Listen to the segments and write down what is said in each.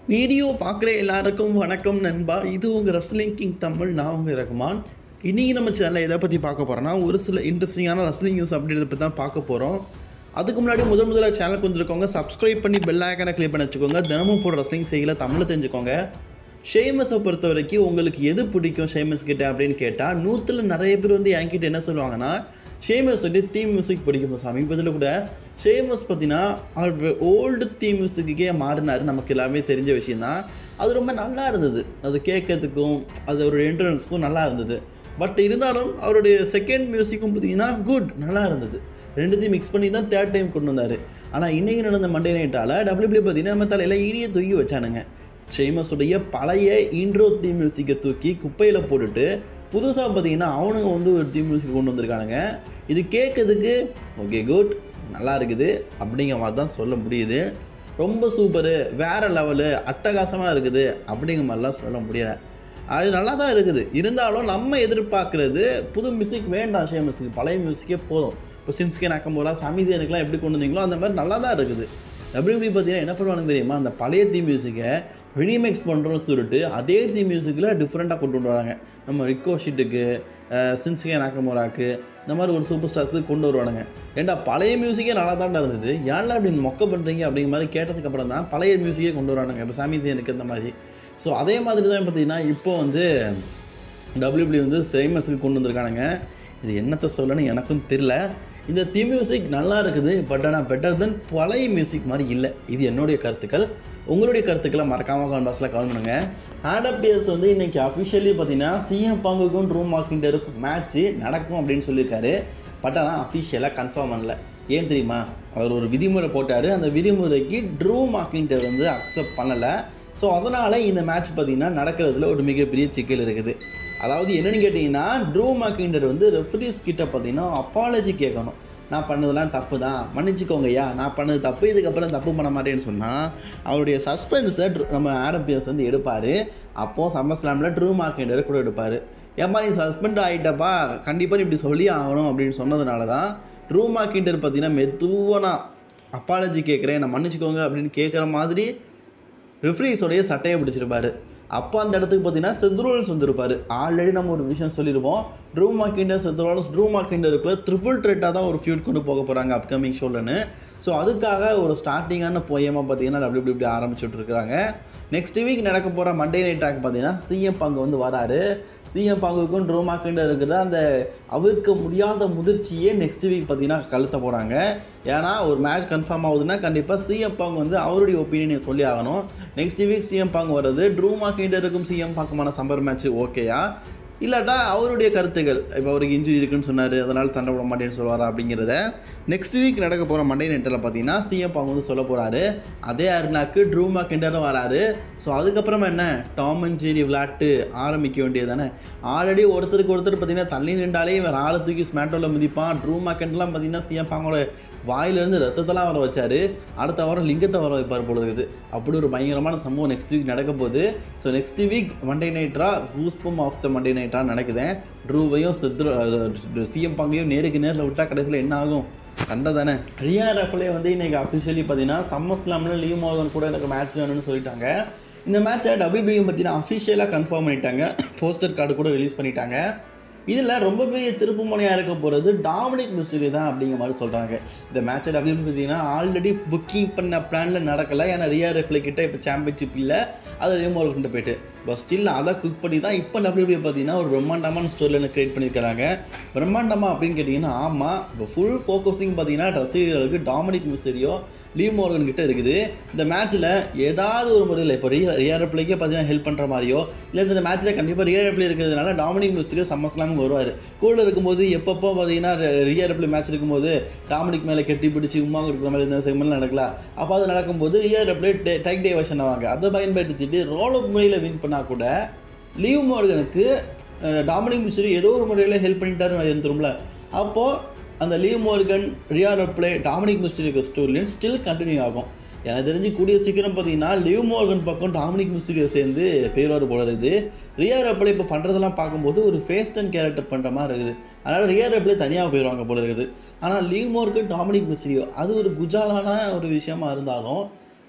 video பார்க்குற எல்லாருக்கும் வணக்கம் நண்பா இது உங்கள் ரஸ்லிங் கிங் தமிழ் நான் உங்கள் ரகுமான் இன்றைக்கி நம்ம சேனலில் எதை பற்றி பார்க்க போகிறோன்னா ஒரு சில இன்ட்ரெஸ்டிங்கான ரஸ்லிங் நியூஸ் அப்படின்றத பற்றி தான் பார்க்க போகிறோம் அதுக்கு முன்னாடி முதல் முதல்ல சேனலுக்கு வந்திருக்கவங்க சப்ஸ்கிரைப் பண்ணி பெல் ஐக்கானை கிளிக் பண்ணி வச்சுக்கோங்க தினமும் போடுற ரஸ்லிங் செய்யல தமிழில் தெரிஞ்சுக்கோங்க ஷேமஸை பொறுத்த வரைக்கும் உங்களுக்கு எது பிடிக்கும் ஷேமஸ் கிட்ட அப்படின்னு கேட்டால் நூற்றில் நிறைய பேர் வந்து என்கிட்ட என்ன சொல்லுவாங்கன்னா ஷேமஸ் வந்து தீம் மியூசிக் பிடிக்கும் சமீபத்தில் கூட ஷேமஸ் பார்த்தீங்கன்னா அவர் ஓல்டு தீம் மியூசிக்கே மாறினார் நமக்கு எல்லாமே தெரிஞ்ச விஷயந்தான் அது ரொம்ப நல்லா இருந்தது அது கேட்கறதுக்கும் அது ஒரு என்ட்ரன்ஸ்க்கும் நல்லா இருந்தது பட் இருந்தாலும் அவருடைய செகண்ட் மியூசிக்கும் பார்த்தீங்கன்னா குட் நல்லா இருந்தது ரெண்டுத்தையும் மிக்ஸ் பண்ணி தான் தேர்ட் டைம் கொண்டு வந்தார் ஆனால் இன்றைக்கி நடந்த மண்டே நைட்டால் டபிள்யூபிள்யூ பார்த்தீங்கன்னா நம்ம தலையில் இடியை தூக்கி வச்சானுங்க ஷேமஸுடைய பழைய இன்ட்ரோ தீம் மியூசிக்கை தூக்கி குப்பையில் போட்டுட்டு புதுசாக பார்த்தீங்கன்னா அவனுங்க வந்து ஒரு தீம் மியூசிக் கொண்டு வந்திருக்கானுங்க இது கேட்கறதுக்கு ஓகே குட் நல்லா இருக்குது அப்படிங்கிற மாதிரி தான் சொல்ல முடியுது ரொம்ப சூப்பரு வேறு லெவலு அட்டகாசமாக இருக்குது அப்படிங்கிற மாதிரிலாம் சொல்ல முடியல அது நல்லா தான் இருக்குது இருந்தாலும் நம்ம எதிர்பார்க்குறது புது மியூசிக் வேண்டாம் ஷேமஸுக்கு பழைய மியூசிக்கே போதும் இப்போ சின்ஸ்கே நக்கம்போரா சமிசேனுக்குலாம் எப்படி கொண்டு வந்தீங்களோ அந்த மாதிரி நல்லா தான் இருக்குது WB பார்த்தீங்கன்னா என்ன பண்ணுவாங்க தெரியுமா அந்த பழைய தீம் மியூசிக்கை ரீமேக்ஸ் பண்ணுறோம்னு சொல்லிட்டு அதே தீம் மியூசிக்கில் டிஃப்ரெண்ட்டாக கொண்டு வருவாங்க நம்ம ரிக்கோ ஷீட்டுக்கு சின்ஸ்கே நாக்கமோராக்கு இந்த மாதிரி ஒரு சூப்பர் ஸ்டார்ஸுக்கு கொண்டு வருவானுங்க ஏன்டா பழைய மியூசிக்கே நல்லா தான்டா இருந்தது ஏன்டா அப்படி மொக்க பண்ணுறீங்க அப்படிங்கிற மாதிரி கேட்டதுக்கு அப்புறம் தான் பழைய மியூசிக்கே கொண்டு வரானுங்க இப்போ சாமிஜியனுக்கு இந்த மாதிரி ஸோ அதே மாதிரி தான் பார்த்தீங்கன்னா இப்போ வந்து டபிள்யூபிள்யூ வந்து சேமர்ஸுக்கு கொண்டு வந்திருக்கானுங்க இது என்னத்தை சொல்லணும்னு எனக்கும் தெரில இந்த தீ மியூசிக் நல்லா இருக்குது பட் ஆனால் பெட்டர் தென் பழைய மியூசிக் மாதிரி இல்லை இது என்னுடைய கருத்துக்கள் உங்களுடைய கருத்துக்களை மறக்காமல் கான்பாஸில் கால் பண்ணுங்க ஆடப்பியர்ஸ் வந்து இன்றைக்கி அஃபிஷியலி பார்த்தீங்கன்னா சிஎம் பாங்குக்கும் ட்ரூம் மார்க்கிண்டருக்கும் மேட்ச்சு நடக்கும் அப்படின்னு சொல்லியிருக்காரு பட் ஆனால் அஃபிஷியலாக கன்ஃபார்ம் பண்ணல ஏன் தெரியுமா அவர் ஒரு விதிமுறை போட்டார் அந்த விதிமுறைக்கு ட்ரூ மார்க்கிண்டர் வந்து அக்செப்ட் பண்ணலை ஸோ அதனால் இந்த மேட்ச் பார்த்திங்கன்னா நடக்கிறதுல ஒரு மிகப்பெரிய சிக்கல் இருக்குது அதாவது என்னென்னு கேட்டிங்கன்னா ட்ரூ மார்க்கிண்டர் வந்து ரெஃப்ரிஸ் கிட்ட பார்த்தீங்கன்னா அப்பாலஜி கேட்கணும் நான் பண்ணதெல்லாம் தப்பு தான் மன்னிச்சிக்கோங்கய்யா நான் பண்ணது தப்பு இதுக்கப்புறம் தப்பு பண்ண மாட்டேன்னு சொன்னால் அவருடைய சஸ்பென்ஸை நம்ம ஆடம் பியர்ஸ் வந்து எடுப்பார் அப்போது சம்மர் ட்ரூ மார்க்கிண்டரை கூட எடுப்பார் ஏப்பா நீ சஸ்பெண்ட் ஆகிட்டப்பா கண்டிப்பாக நீ இப்படி சொல்லி ஆகணும் அப்படின்னு சொன்னதுனால தான் ட்ரூ மார்க்கிண்டர் பார்த்தீங்கன்னா மெதுவாக நான் அப்பாலஜி கேட்குறேன் நான் மன்னிச்சிக்கோங்க அப்படின்னு கேட்குற மாதிரி ரிஃப்ரீஸோடைய சட்டையை பிடிச்சிருப்பாரு அப்போ அந்த இடத்துக்கு பார்த்தீங்கன்னா செத்ரோல்ஸ் வந்திருப்பார் ஆல்ரெடி நம்ம ஒரு விஷயம் சொல்லியிருப்போம் ட்ரூ மார்க்கிண்டர் செத்ரோல்ஸ் ட்ரூ மார்க்கிண்டருக்குள்ள ட்ரிபிள் ட்ரெட்டாக தான் ஒரு ஃபியூட் கொண்டு போக போகிறாங்க அப்கமிங் ஷோலன்னு ஸோ அதுக்காக ஒரு ஸ்டார்டிங்கான போயமாக பார்த்தீங்கன்னா டபிள்யூ இப்படி ஆரம்பிச்சுட்டு இருக்கிறாங்க நெக்ஸ்ட் வீக் நடக்க போகிற மண்டே நைட் ட்ராக் பார்த்தீங்கன்னா சிஎம் பங்கு வந்து வராரு சிஎம் பங்குக்கும் ட்ரூ மார்க்கிண்டர் இருக்கிற அந்த அவிர்க்க முடியாத முதிர்ச்சியே நெக்ஸ்ட் வீக் பார்த்தீங்கன்னா கழுத்த போகிறாங்க ஏன்னா ஒரு மேட்ச் கன்ஃபார்ம் ஆகுதுன்னா கண்டிப்பாக சிஎம் பாங் வந்து அவருடைய ஒப்பீனியனை சொல்லி ஆகணும் நெக்ஸ்ட் வீக் சிஎம் பாங் வர்றது ட்ரூ மார்க்கிண்டருக்கும் சிஎம் பாங்குமான சம்பர் மேட்ச் ஓகேயா இல்லாட்டா அவருடைய கருத்துக்கள் இப்போ அவருக்கு இன்ஜுரி இருக்குன்னு சொன்னார் அதனால் தண்டை விட மாட்டேன்னு சொல்லுவாரா அப்படிங்கிறத நெக்ஸ்ட் வீக் நடக்க போகிற மண்டே நெட்டில் பார்த்தீங்கன்னா சிஎம் பாங்க வந்து சொல்ல போகிறாரு அதே அருணாக்கு ட்ரூ மார்க்கிண்டரும் வராரு ஸோ அதுக்கப்புறமா என்ன டாம் அண்ட் ஜெரி விளையாட்டு ஆரம்பிக்க வேண்டியது தானே ஆல்ரெடி ஒருத்தருக்கு ஒருத்தர் பார்த்தீங்கன்னா தள்ளி நின்றாலே இவன் ஆளை தூக்கி ஸ்மேட்டோவில் மிதிப்பான் ட்ரூ மார்க்கெட்லாம் பார்த்தீங்கன்னா சிஎம் பாங்கோட வாயிலிருந்து ரத்தத்தெல்லாம் வர வச்சாரு அடுத்த வாரம் லிங்கத்தை வர வைப்பார் போல இருக்குது அப்படி ஒரு பயங்கரமான சம்பவம் நெக்ஸ்ட் வீக் நடக்க போகுது so next week Monday night Raw goosebump of the Monday night Raw நடக்குதேன் ட்ரூவையும் சித்ரு சிஎம் பாங்கையும் நேருக்கு நேரில் விட்டால் கடைசியில் என்ன ஆகும் சண்டை தானே ரியா ரஃபலே வந்து இன்றைக்கி அஃபிஷியலி பார்த்தீங்கன்னா சம்மர் ஸ்லாமில் லீவ் மோகன் கூட எனக்கு மேட்ச் வேணும்னு சொல்லிட்டாங்க இந்த மேட்சை டபிள்யூபியும் பார்த்தீங்கன்னா அஃபிஷியலாக கன்ஃபார்ம் பண்ணிட்டாங்க போஸ்டர் கார்டு கூட ரிலீஸ் பண்ணிட்டாங்க இதில் ரொம்ப பெரிய திருப்பு முனையாக இருக்க போகிறது டாமினிக் மிஸ்டரி தான் அப்படிங்கிற மாதிரி சொல்கிறாங்க இந்த மேட்சை டபிள்யூ பார்த்தீங்கன்னா ஆல்ரெடி புக்கிங் பண்ண பிளானில் நடக்கலை ஏன்னா ரியா ரெஃப்லே கிட்ட இப்போ சாம்பியன்ஷிப் இல்லை அது ரிமோல் கொண்டு போயிட்டு பட் ஸ்டில் அதை குக் பண்ணி தான் இப்போ டபிள்யூபிள்யூ பார்த்தீங்கன்னா ஒரு பிரம்மாண்டமான ஸ்டோரியில் கிரியேட் பண்ணியிருக்கிறாங்க பிரம்மாண்டமாக அப்படின்னு கேட்டிங்கன்னா ஆமாம் இப்போ ஃபுல் ஃபோக்கஸிங் பார்த்தீங்கன்னா ரசிகர்களுக்கு டாமினிக் மிஸ்டரியோ லீ மோர்கன் கிட்ட இருக்குது இந்த மேட்ச்சில் ஏதாவது ஒரு முறையில் இப்போ ரியா ரியா ரெப்லேக்கே பார்த்தீங்கன்னா ஹெல்ப் பண்ணுற மாதிரியோ இல்லை இந்த மேட்ச்சில் கண்டிப்பாக ரியா ரெப்ளே இருக்கிறதுனால டாமினிக் மிஸ்டரியோ சம்மஸ்லாமுக்கு வருவார் கூட இருக்கும்போது எப்பப்போ பார்த்தீங்கன்னா ரியா ரெப்ளே மேட்ச் இருக்கும்போது டாமினிக் மேலே கெட்டி பிடிச்சி உமா கொடுக்குற மாதிரி இந்த செக்மெண்ட் நடக்கலாம் அப்போ அது நடக்கும்போது ரியா ரெப்ளே டைக் டைவர்ஷன் ஆவாங்க அதை பயன்படுத்திட்டு ரோல் அப் முறையில் வின் பண்ணால் கூட லீவ் மார்கனுக்கு டாமினிக் மிஸ்டரி ஏதோ ஒரு முறையில் ஹெல்ப் பண்ணிட்டாரு இருந்துரும்ல அப்போது அந்த Liv Morgan Rhea Ripley Dominik மிஸ்டரிக்கு ஸ்டோரிலையும் ஸ்டில் கண்டினியூ ஆகும் எனக்கு தெரிஞ்சு கூடிய சீக்கிரம் பார்த்தீங்கன்னா லிவ் மோர்கன் பக்கம் டாமினிக் மிஸ்டரியை சேர்ந்து பேரோடு போல இருக்குது ரியா ரெப்ளே இப்போ பண்ணுறதெல்லாம் பார்க்கும்போது ஒரு ஃபேஸ்ட் அண்ட் கேரக்டர் பண்ணுற மாதிரி இருக்குது அதனால் ரியா ரெப்ளே தனியாக போயிடுவாங்க போல இருக்குது ஆனால் லீவ் மோர்கன் டாமினிக் மிஸ்டரியோ அது ஒரு குஜாலான ஒரு விஷயமா இருந்தாலும்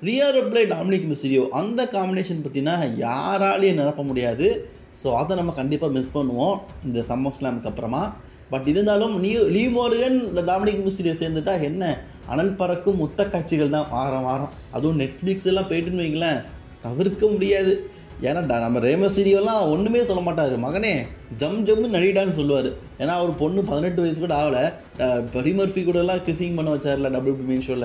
ரியா ரெப்ளே டாமினிக் மிஸ்டிரியோ அந்த காம்பினேஷன் பார்த்தீங்கன்னா யாராலையும் நிரப்ப முடியாது ஸோ அதை நம்ம கண்டிப்பாக மிஸ் பண்ணுவோம் இந்த சம்மர் ஸ்லாமுக்கு அப்புறமா பட் இருந்தாலும் நீ லீ மோர்கன் இந்த டாமினிக் மிஸ்டிரியோ சேர்ந்துட்டா என்ன அனல் பறக்கும் முத்த காட்சிகள் தான் வாரம் வாரம் அதுவும் நெட்ஃப்ளிக்ஸ் எல்லாம் போயிட்டுன்னு வைங்களேன் தவிர்க்க முடியாது ஏன்னா ட- நம்ம ரேமஸ் ஸ்டுடியோலாம் ஒன்றுமே சொல்ல மாட்டார் மகனே ஜம் ஜம்மு நடிடான்னு சொல்லுவார் ஏன்னா அவர் பொண்ணு பதினெட்டு வயசு கூட ஆகலை பெரிமர்ஃபி கூட எல்லாம் கிசிங் பண்ண வச்சார்ல டபிள்யூ மீன் ஷோவில்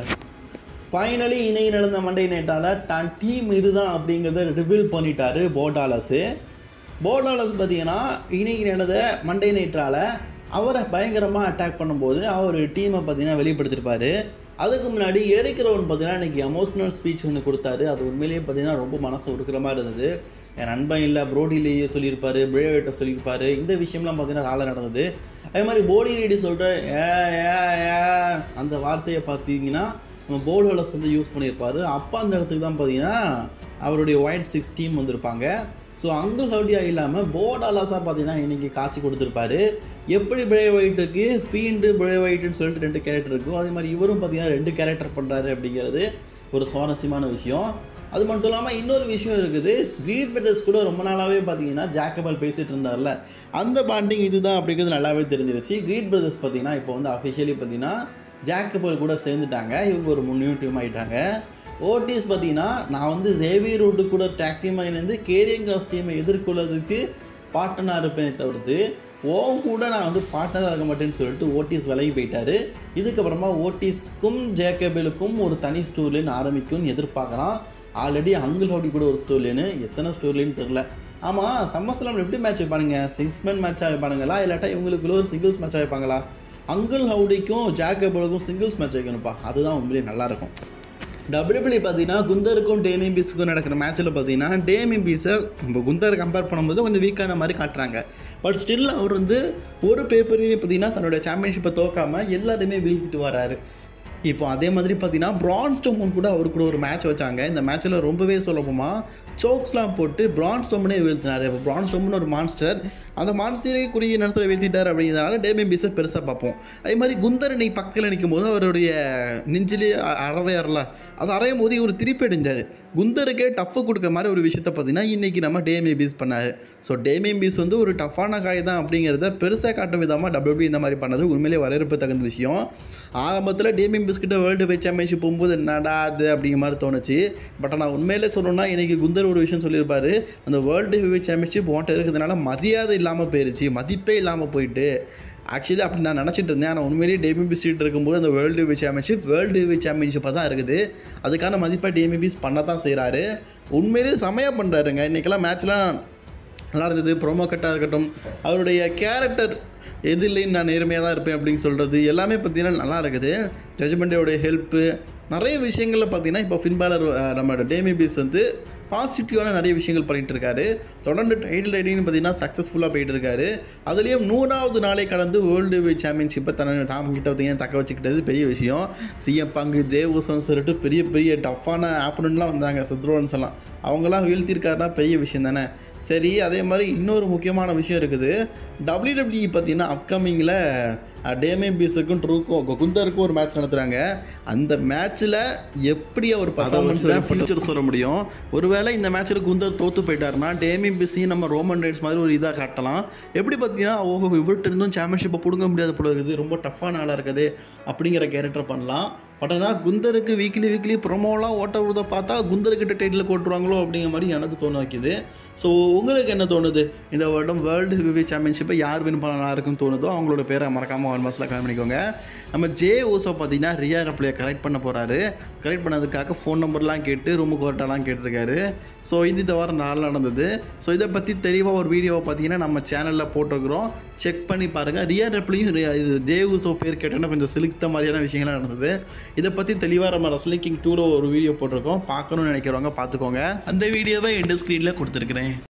ஃபைனலி இணைய நடந்த மண்டே நைட்டால் தான் டீம் இதுதான் அப்படிங்கிறத ரிவீல் பண்ணிட்டாரு போட்டாலஸு போட்டாலஸ் பார்த்தீங்கன்னா இன்னைக்கு நடந்த மண்டே நைட்டால் அவரை பயங்கரமாக அட்டாக் பண்ணும்போது அவர் டீமை பார்த்தீங்கன்னா வெளிப்படுத்திருப்பாரு அதுக்கு முன்னாடி எரிக்கிறவன் பார்த்தீங்கன்னா இன்னைக்கு எமோஷனல் ஸ்பீச் ஒன்று கொடுத்தாரு அது உண்மையிலேயே பார்த்தீங்கன்னா ரொம்ப மனசு உருக்கிற மாதிரி இருந்தது என் நண்பன் இல்லை ப்ரோடிலேயே சொல்லியிருப்பாரு பிரேவேட்டை சொல்லியிருப்பாரு இந்த விஷயம்லாம் பார்த்தீங்கன்னா ரால நடந்தது அதே மாதிரி போடி ரெடி சொல்கிற ஏ ஏ ஏ அந்த வார்த்தையை பார்த்தீங்கன்னா நம்ம போர்டு ஹோலஸ் வந்து யூஸ் பண்ணியிருப்பாரு அப்போ அந்த இடத்துக்கு தான் பார்த்தீங்கன்னா அவருடைய ஒயிட் சிக்ஸ் டீம் வந்திருப்பாங்க ஸோ அங்கிள் ஹவுடியா இல்லாமல் போர்டாலாஸாக பார்த்தீங்கன்னா இன்றைக்கி காட்சி கொடுத்துருப்பாரு எப்படி பிரே ஒயிட்டுக்கு ஃபீண்டு பிரே ஒயிட்டுன்னு சொல்லிட்டு ரெண்டு கேரக்டர் இருக்கும் அதே மாதிரி இவரும் பார்த்தீங்கன்னா ரெண்டு கேரக்டர் பண்ணுறாரு அப்படிங்கிறது ஒரு சுவாரஸ்யமான விஷயம் அது மட்டும் இல்லாமல் இன்னொரு விஷயம் இருக்குது கிரீட் பிரதர்ஸ் கூட ரொம்ப நாளாகவே பார்த்தீங்கன்னா ஜாக்கபால் பேசிகிட்டு இருந்தார்ல அந்த பாண்டிங் இதுதான் அப்படிங்கிறது நல்லாவே தெரிஞ்சிருச்சு கிரீட் பிரதர்ஸ் பார்த்தீங்கன்னா இப்போ வந்து அஃபிஷியலி பார்த்தீங்கன்னா ஜாக்கபால் கூட சேர்ந்துட்டாங்க இவங்க ஒரு நியூ டீம் ஆகிட்டாங்க ஓடிஎஸ் பார்த்தீங்கன்னா நான் வந்து ஜேவியர் ரோட்டு கூட டேக் டீம் ஆகிலேருந்து கேரியன் கிராஸ் டீமை எதிர்கொள்வதற்கு பார்ட்னராக இருப்பேனே தவிர்த்து ஓன் கூட நான் வந்து பார்ட்னராக இருக்க மாட்டேன்னு சொல்லிட்டு ஓடிஎஸ் விலகி போயிட்டாரு இதுக்கப்புறமா ஓடிஎஸ்க்கும் ஜேக்கபேலுக்கும் ஒரு தனி ஸ்டோர்லேன்னு ஆரம்பிக்கும்னு எதிர்பார்க்கலாம் ஆல்ரெடி அங்கிள் ஹோடி கூட ஒரு ஸ்டோர்லேன்னு எத்தனை ஸ்டோர்லேன்னு தெரில ஆமாம் சம்மஸ்லாம் எப்படி மேட்ச் வைப்பானுங்க சிக்ஸ் மேன் மேட்சாக வைப்பானுங்களா இல்லாட்டா இவங்களுக்குள்ள ஒரு சிங்கிள்ஸ் மேட்சாக வைப்பாங்களா அங்கிள் ஹவுடிக்கும் ஜாக்கபேலுக்கும் சிங்கிள்ஸ் மேட்ச் வைக்கணும்ப்பா அதுதான் உண்மையிலேயே நல்லாயிருக்கும் டபிள்யூபிள்யூ பார்த்தீங்கன்னா குந்தருக்கும் டேமி பீஸுக்கும் நடக்கிற மேட்ச்சில் பார்த்தீங்கன்னா டேமி பீஸை நம்ம குந்தரை கம்பேர் பண்ணும்போது கொஞ்சம் வீக்கான மாதிரி காட்டுறாங்க பட் ஸ்டில் அவர் வந்து ஒரு பேப்பரையும் பார்த்தீங்கன்னா தன்னோட சாம்பியன்ஷிப்பை தோக்காம எல்லாத்தையுமே வீழ்த்திட்டு வராரு இப்போ அதே மாதிரி பார்த்தீங்கன்னா பிரான் ஸ்டோமன் கூட அவர் கூட ஒரு மேட்ச் வச்சாங்க இந்த மேட்ச்சில் ரொம்பவே சுலபமாக சோக்ஸ்லாம் போட்டு பிரான் ஸ்டோமனே வீழ்த்தினார் இப்போ பிரான் ஸ்டோமன் ஒரு மான்ஸ்டர் அந்த மான்ஸ்டரே குறுகிய நேரத்தில் வீழ்த்திட்டார் அப்படிங்கிறதுனால டேமி பீஸை பெருசாக பார்ப்போம் அதே மாதிரி குந்தர் நீ பக்கத்தில் நிற்கும் போது அவருடைய நெஞ்சிலே அ- அறவையார்ல அது அறையும் போது இவர் திருப்பி அடைஞ்சார் குந்தருக்கே டஃப்பு கொடுக்குற மாதிரி ஒரு விஷயத்த பார்த்தீங்கன்னா இன்றைக்கி நம்ம டேமி பீஸ் பண்ணாரு ஸோ டேமி பீஸ் வந்து ஒரு டஃப்பான காய் தான் அப்படிங்கிறத பெருசாக காட்டும் விதமாக டபிள்யூபி இந்த மாதிரி பண்ணது உண்மையிலே வரவேற்பு தகுந்த விஷயம் ஆரம்பத்தில் டேமி பீஸ் கிட்ட வேர்ல்டு வைஸ் சாம்பியன்ஷிப் போகும்போது என்னடா அது அப்படிங்கிற மாதிரி தோணுச்சு பட் ஆனால் உண்மையிலே சொல்லணும்னா இன்றைக்கி குந்தர் ஒரு விஷயம் சொல்லியிருப்பாரு அந்த வேர்ல்டு ஹெவி சாம்பியன்ஷிப் உன்ட்ட இருக்கிறதுனால மரியாதை இல்லாமல் போயிருச்சு மதிப்பே இல்லாமல் போயிட்டு ஆக்சுவலி அப்படி நான் நினச்சிட்டு இருந்தேன் ஆனால் உண்மையிலேயே டேமிபி சீட் இருக்கும்போது அந்த world heavy championship world heavy சாம்பியன்ஷிப்பாக தான் இருக்குது அதுக்கான மதிப்பை டேமிபிஸ் பண்ண தான் செய்கிறாரு உண்மையிலேயே செமையாக பண்ணுறாருங்க இன்றைக்கெல்லாம் மேட்ச்லாம் நல்லா இருந்தது ப்ரோமோ கட்டாக இருக்கட்டும் அவருடைய கேரக்டர் எது இல்லைன்னு நான் நேர்மையாக தான் இருப்பேன் அப்படின்னு சொல்கிறது எல்லாமே பார்த்தீங்கன்னா நல்லா இருக்குது ஜட்ஜ்மெண்ட்டோடைய ஹெல்ப்பு நிறைய விஷயங்களில் பார்த்தீங்கன்னா இப்போ ஃபின்பாலர் நம்ம டேமி பீஸ் வந்து பாசிட்டிவான நிறைய விஷயங்கள் பண்ணிட்டு இருக்காரு தொடர்ந்து டைட்டில் ரைடிங்னு பார்த்தீங்கன்னா சக்ஸஸ்ஃபுல்லாக போயிட்டு இருக்காரு அதுலேயும் நூறாவது நாளை கடந்து வேர்ல்டு வைட் சாம்பியன்ஷிப்பை தன்னை தாம் கிட்ட பார்த்தீங்கன்னா தக்க வச்சுக்கிட்டது பெரிய விஷயம் சிஎம் பங்கு ஜே ஓசன் சொல்லிட்டு பெரிய பெரிய டஃப்பான ஆப்பனண்ட்லாம் வந்தாங்க சத்ரோன்ஸ் எல்லாம் அவங்களாம் வீழ்த்திருக்காருன்னா பெரிய விஷயம் தானே சரி அதே மாதிரி இன்னொரு முக்கியமான விஷயம் இருக்குது டபிள்யூடபிள்யூ பார்த்தீங்கன்னா அப்கமிங்கில் டேமே பீஸுக்கும் ட்ரூக்கும் குந்தருக்கும் ஒரு மேட்ச் நடத்துகிறாங்க அந்த மேட்ச்சில் எப்படி அவர் பர்ஃபார்மன்ஸ் ஃபியூச்சர் சொல்ல முடியும் ஒருவேளை இந்த மேட்ச்சில் குந்தர் தோற்று போயிட்டாருன்னா டேமி பிஸையும் நம்ம ரோமன் ரைட்ஸ் மாதிரி ஒரு இதாக காட்டலாம் எப்படி பார்த்தீங்கன்னா ஓஹோ இவர்கிட்ட இருந்தும் சாம்பியன்ஷிப்பை பிடுங்க முடியாத போல இருக்குது ரொம்ப டஃப்பான ஆளாக இருக்குது அப்படிங்கிற கேரக்டர் பண்ணலாம் பட் ஆனால் குந்தருக்கு வீக்லி வீக்லி ப்ரொமோலாம் ஓட்ட விடுறத பார்த்தா குந்தர்கிட்ட டைட்டில் போட்டுருவாங்களோ அப்படிங்கிற மாதிரி எனக்கு தோண வைக்குது ஸோ உங்களுக்கு என்ன தோணுது இந்த வருடம் வேர்ல்டு ஹெவி சாம்பியன்ஷிப்பை யார் வின் பண்ண நல்லா இருக்குன்னு தோணுதோ அவங்களோட பேரை மறக்காமல் ஒன் மாதத்தில் கமெண்ட் பண்ணிக்கோங்க நம்ம ஜே ஓசோ பார்த்தீங்கன்னா ரியா ரப்ளையை கரெக்ட் பண்ண போகிறாரு கரெக்ட் பண்ணதுக்காக ஃபோன் நம்பர்லாம் கேட்டு ரூமுக்கு வரட்டெல்லாம் கேட்டிருக்காரு ஸோ இது இந்த வாரம் நாள் நடந்தது ஸோ இதை பற்றி தெளிவாக ஒரு வீடியோவை பார்த்தீங்கன்னா நம்ம சேனலில் போட்டிருக்கிறோம் செக் பண்ணி பாருங்கள் ரியா ரெப்லையும் இது ஜே ஊசோ பேர் கேட்டோன்னா கொஞ்சம் சிலுத்த மாதிரியான விஷயங்கள்லாம் நடந்தது இதை பற்றி தெளிவாக நம்ம ரஸ்லிங் கிங் டூரோ ஒரு வீடியோ போட்டிருக்கோம் பார்க்கணும்னு நினைக்கிறவங்க பார்த்துக்கோங்க அந்த வீடியோவை எண்டு ஸ்க்ரீனில் கொடுத்துருக்குறேன்